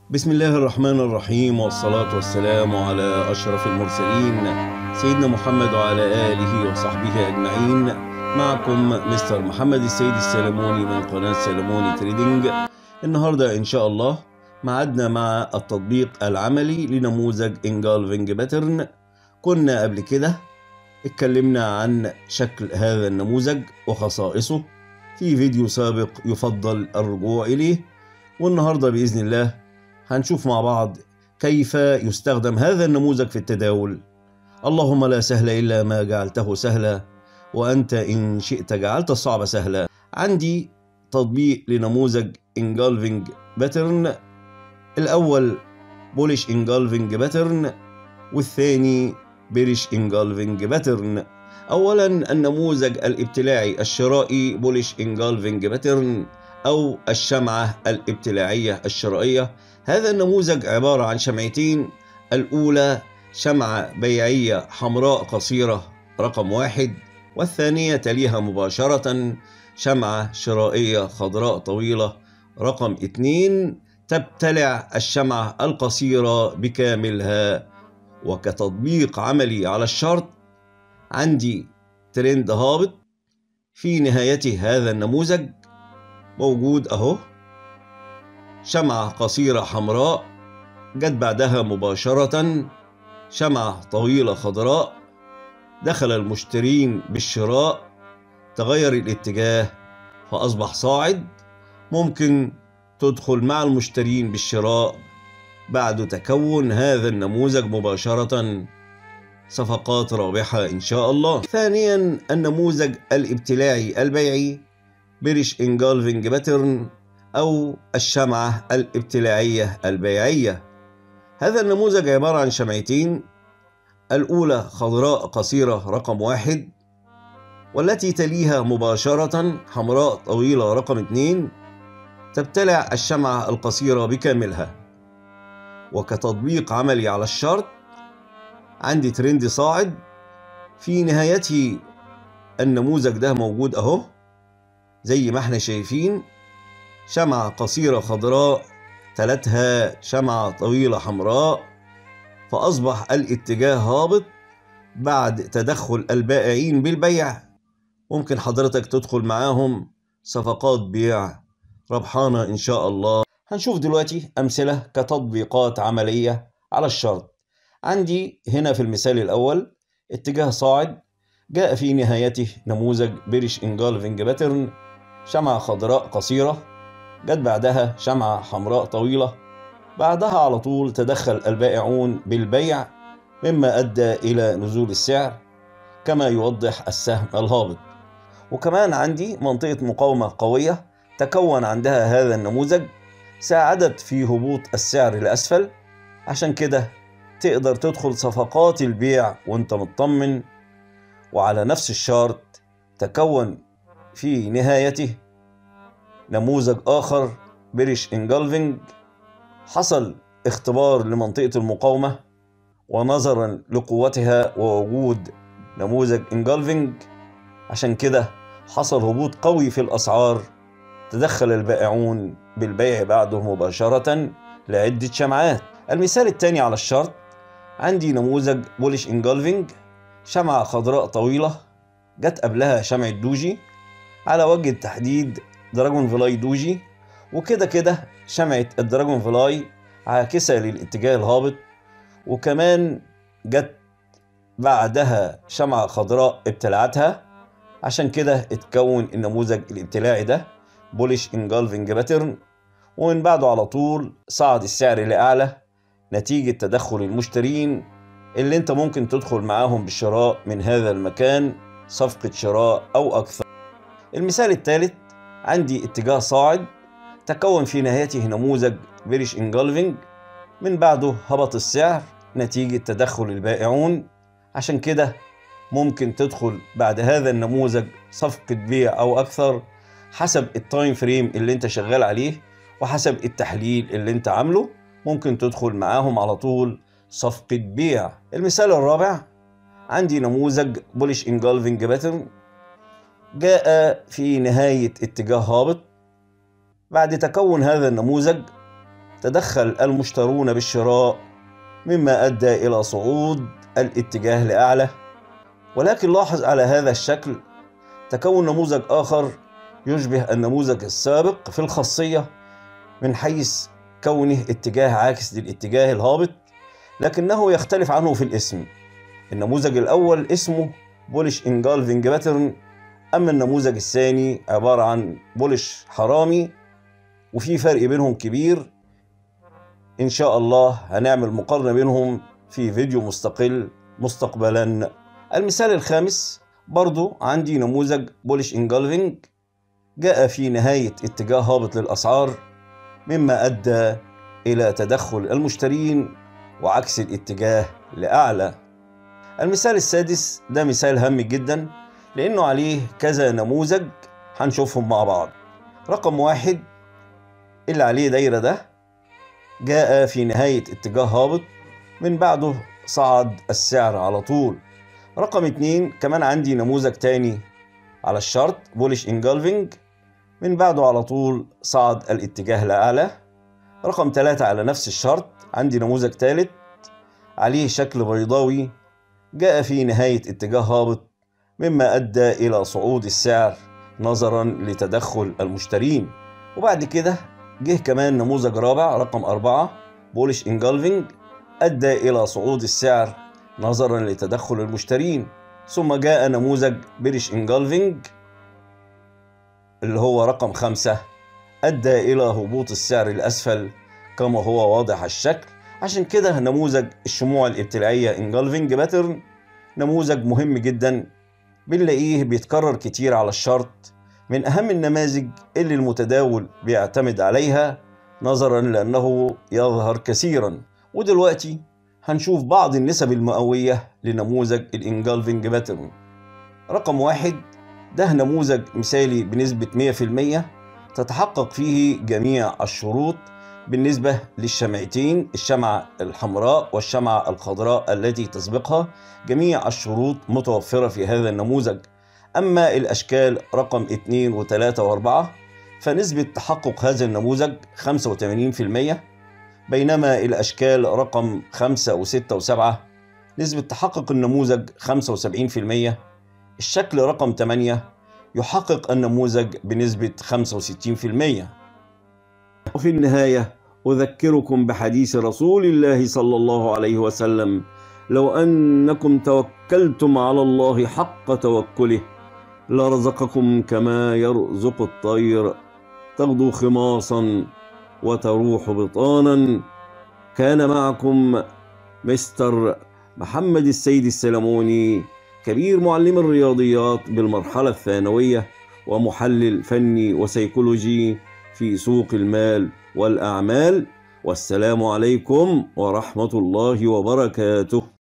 بسم الله الرحمن الرحيم والصلاة والسلام على أشرف المرسلين سيدنا محمد وعلى آله وصحبه أجمعين معكم مستر محمد السيد السلموني من قناة سلموني تريدينج النهاردة إن شاء الله معدنا مع التطبيق العملي لنموذج انجالفنج باترن كنا قبل كده اتكلمنا عن شكل هذا النموذج وخصائصه في فيديو سابق يفضل الرجوع إليه والنهاردة بإذن الله هنشوف مع بعض كيف يستخدم هذا النموذج في التداول اللهم لا سهل إلا ما جعلته سهلا وأنت إن شئت جعلت الصعب سهلا عندي تطبيق لنموذج انجالفنج باترن الأول بولش انجالفنج باترن والثاني بيرش انجالفنج باترن اولا النموذج الابتلاعي الشرائي بولش انجالفنج باترن او الشمعه الابتلاعيه الشرائيه هذا النموذج عباره عن شمعتين الاولى شمعه بيعيه حمراء قصيره رقم واحد والثانيه تليها مباشره شمعه شرائيه خضراء طويله رقم اتنين تبتلع الشمعه القصيره بكاملها وكتطبيق عملي على الشرط عندي ترند هابط في نهايته هذا النموذج موجود اهو شمعة قصيرة حمراء جت بعدها مباشرة شمعة طويلة خضراء دخل المشترين بالشراء تغير الاتجاه فأصبح صاعد ممكن تدخل مع المشترين بالشراء بعد تكون هذا النموذج مباشرة صفقات رابحة إن شاء الله ثانيا النموذج الابتلاعي البيعي بيرش انجالفنج باترن أو الشمعة الابتلاعية البيعية هذا النموذج عبارة عن شمعتين الأولى خضراء قصيرة رقم واحد والتي تليها مباشرة حمراء طويلة رقم اثنين تبتلع الشمعة القصيرة بكاملها وكتطبيق عملي على الشرط عندي ترند صاعد في نهايته النموذج ده موجود اهو زي ما احنا شايفين شمعة قصيرة خضراء تلتها شمعة طويلة حمراء فأصبح الاتجاه هابط بعد تدخل البائعين بالبيع ممكن حضرتك تدخل معاهم صفقات بيع ربحانة إن شاء الله هنشوف دلوقتي أمثلة كتطبيقات عملية على الشرط عندي هنا في المثال الأول اتجاه صاعد جاء في نهايته نموذج بيرش انجالفنج باترن شمعة خضراء قصيرة جت بعدها شمعة حمراء طويلة بعدها على طول تدخل البائعون بالبيع مما أدى إلى نزول السعر كما يوضح السهم الهابط وكمان عندي منطقة مقاومة قوية تكون عندها هذا النموذج ساعدت في هبوط السعر لأسفل عشان كده تقدر تدخل صفقات البيع وانت مطمن وعلى نفس الشارت تكون في نهايته نموذج آخر بيرش انجلفنج حصل اختبار لمنطقة المقاومة ونظرا لقوتها ووجود نموذج انجلفنج عشان كده حصل هبوط قوي في الأسعار تدخل البائعون بالبيع بعده مباشرة لعدة شمعات المثال الثاني على الشرط عندي نموذج بولش انجلفنج شمعة خضراء طويلة جت قبلها شمعة دوجي على وجه التحديد دراجون فلاي دوجي وكده كده شمعة الدراجون فلاي عاكسة للاتجاه الهابط وكمان جت بعدها شمعة خضراء ابتلعتها عشان كده اتكون النموذج الابتلاعي ده بولش انجلفنج باترن ومن بعده على طول صعد السعر لأعلى نتيجة تدخل المشترين اللي انت ممكن تدخل معاهم بالشراء من هذا المكان صفقة شراء أو أكثر المثال الثالث عندي اتجاه صاعد تكون في نهايته نموذج بيرش انجلفنج من بعده هبط السعر نتيجة تدخل البائعون عشان كده ممكن تدخل بعد هذا النموذج صفقة بيع أو أكثر حسب التايم فريم اللي انت شغال عليه وحسب التحليل اللي انت عامله ممكن تدخل معاهم على طول صفقة بيع المثال الرابع عندي نموذج بولش انجلفنج باترن جاء في نهاية اتجاه هابط بعد تكون هذا النموذج تدخل المشترون بالشراء مما أدى إلى صعود الاتجاه لأعلى ولكن لاحظ على هذا الشكل تكون نموذج آخر يشبه النموذج السابق في الخاصية من حيث كونه اتجاه عاكس للاتجاه الهابط لكنه يختلف عنه في الاسم النموذج الأول اسمه بولش انجالفنج باترن أما النموذج الثاني عبارة عن بولش حرامي وفي فرق بينهم كبير إن شاء الله هنعمل مقارنة بينهم في فيديو مستقل مستقبلا المثال الخامس برضو عندي نموذج بولش انجلفنج جاء في نهاية اتجاه هابط للأسعار مما أدى إلى تدخل المشترين وعكس الاتجاه لأعلى المثال السادس ده مثال هام جدا لأنه عليه كذا نموذج هنشوفهم مع بعض رقم واحد اللي عليه دايرة ده جاء في نهاية اتجاه هابط من بعده صعد السعر على طول رقم اتنين كمان عندي نموذج تاني على الشرط بولش انجلفنج من بعده على طول صعد الاتجاه لأعلى رقم ثلاثة على نفس الشرط عندي نموذج ثالث عليه شكل بيضاوي جاء في نهاية اتجاه هابط مما أدى إلى صعود السعر نظرا لتدخل المشترين وبعد كده جه كمان نموذج رابع رقم أربعة بولش انجلفنج أدى إلى صعود السعر نظرا لتدخل المشترين ثم جاء نموذج بريش انجلفنج اللي هو رقم خمسة أدى إلى هبوط السعر الأسفل كما هو واضح الشكل عشان كده نموذج الشموع الابتلاعية انجلفنج باترن نموذج مهم جدا بنلاقيه بيتكرر كتير على الشرط من أهم النماذج اللي المتداول بيعتمد عليها نظرا لأنه يظهر كثيرا ودلوقتي هنشوف بعض النسب المئوية لنموذج الانجلفنج باترن رقم واحد ده نموذج مثالي بنسبة 100% تتحقق فيه جميع الشروط بالنسبة للشمعتين الشمعة الحمراء والشمعة الخضراء التي تسبقها جميع الشروط متوفرة في هذا النموذج أما الأشكال رقم 2 و3 و4 فنسبة تحقق هذا النموذج 85% بينما الأشكال رقم 5 و6 و7 نسبة تحقق النموذج 75% الشكل رقم 8 يحقق النموذج بنسبة 65% وفي النهاية أذكركم بحديث رسول الله صلى الله عليه وسلم لو أنكم توكلتم على الله حق توكله لرزقكم كما يرزق الطير تغدو خماصا وتروح بطانا كان معكم مستر محمد السيد السلموني كبير معلم الرياضيات بالمرحلة الثانوية ومحلل فني وسيكولوجي في سوق المال والأعمال والسلام عليكم ورحمة الله وبركاته